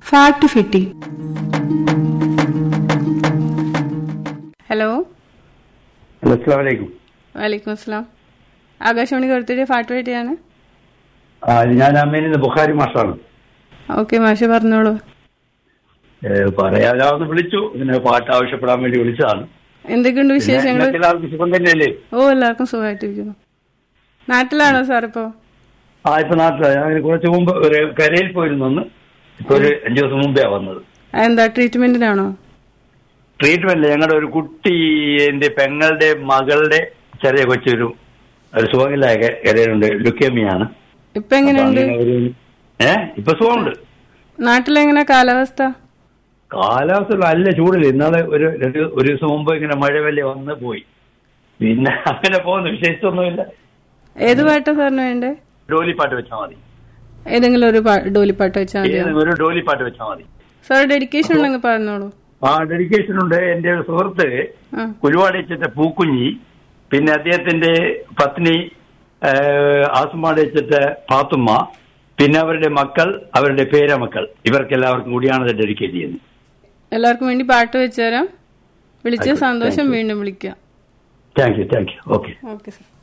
Fat ഫെറ്റി hello hello അസ്സാം വലൈക്കും വലൈക്കും അസ്സലാം ആകാശവാണി കറുത്തിരി ഫാറ്റ് വെട്ടിയാണ് ആ ഞാൻ അമ്മേനിന്ന് ബുഖാരി മാഷാണ് ഓക്കെ മാഷ് പറഞ്ഞോളൂ ഏ, പറയാനാവുന്ന വിളിച്ചു ഇതിന് പാട്ട് ആവശ്യപ്പെടാൻ വേണ്ടി വിളിച്ചതാണ് എന്തൊക്കെയുണ്ട് പിന്നെ വിശേഷങ്ങൾ നിങ്ങൾക്ക് എല്ലാവർക്കും സുഖം തന്നെയല്ലേ ഓ എല്ലാവർക്കും സുഖമായിട്ടിരിക്കുന്നു നാട്ടിലാണോ സാർ ഇപ്പോ ആ ഇപ്പൊ നാട്ടിലാണ് ഞാൻ കുറച്ച് മുമ്പ് ഒരു കരയിൽ പോയിരുന്നു ഒന്ന് ഇപ്പൊ ഒരു അഞ്ചു ദിവസം മുമ്പേ വന്നത് എന്താ ട്രീറ്റ്മെന്റിനാണോ ട്രീറ്റ്മെന്റ് ഞങ്ങളുടെ ഒരു കുട്ടി എന്റെ പെങ്ങളുടെ മകളുടെ ചെറിയ കൊച്ചൊരു ഒരു സുഖമില്ലായ കരയിലുണ്ട് ലുക്കേമിയാണ് ഇപ്പൊ എങ്ങനെയുണ്ട് അപ്പൊ അങ്ങനെ ഒരു- ഏ ഇപ്പൊ സുഖമുണ്ട് നാട്ടിലെങ്ങനെ കാലാവസ്ഥ കാലാവസ്ഥ നല്ല ചൂടില്ല ഇന്നാളെ ഒരു രണ്ട് ഒരു ദിവസം മുമ്പ് ഇങ്ങനെ മഴ വല്ലേ വന്ന് പോയി പിന്നെ അങ്ങനെ പോകുന്നു വിശേഷിച്ചൊന്നുമില്ല ഏത് പാട്ടാ സാറിന് വേണ്ടേ ഡോലി പാട്ട് വെച്ചാൽ മതി ഏതെങ്കിലും ഒരു പാ- ഡോലിപ്പാട്ട് വെച്ചാൽ മതിയോ ഏത് ഒരു ഡോലി പാട്ട് വെച്ചാൽ മതി സാർ ഡെഡിക്കേഷൻ ഉണ്ടെങ്കിൽ പറഞ്ഞോളൂ ആ ഡെഡിക്കേഷൻ ഉണ്ട് എന്റെ ഒരു സുഹൃത്ത് ആ കുരുവാടിച്ചിട്ട പൂക്കുഞ്ഞി പിന്നെ അദ്ദേഹത്തിന്റെ പത്നി ആസുമാടിച്ചിട്ട പാത്തുമ്മ പിന്നെ അവരുടെ മക്കൾ അവരുടെ പേരമക്കൾ ഇവർക്കെല്ലാവർക്കും കൂടിയാണ് ഇത് ഡെഡിക്കേറ്റ് ചെയ്യുന്നത് എല്ലാവർക്കും വേണ്ടി പാട്ട് വെച്ചുതരാം വിളിച്ച ആയിക്കോട്ടെ, സന്തോഷം thank you. വീണ്ടും വിളിക്കാം thank you thank you okay okay sir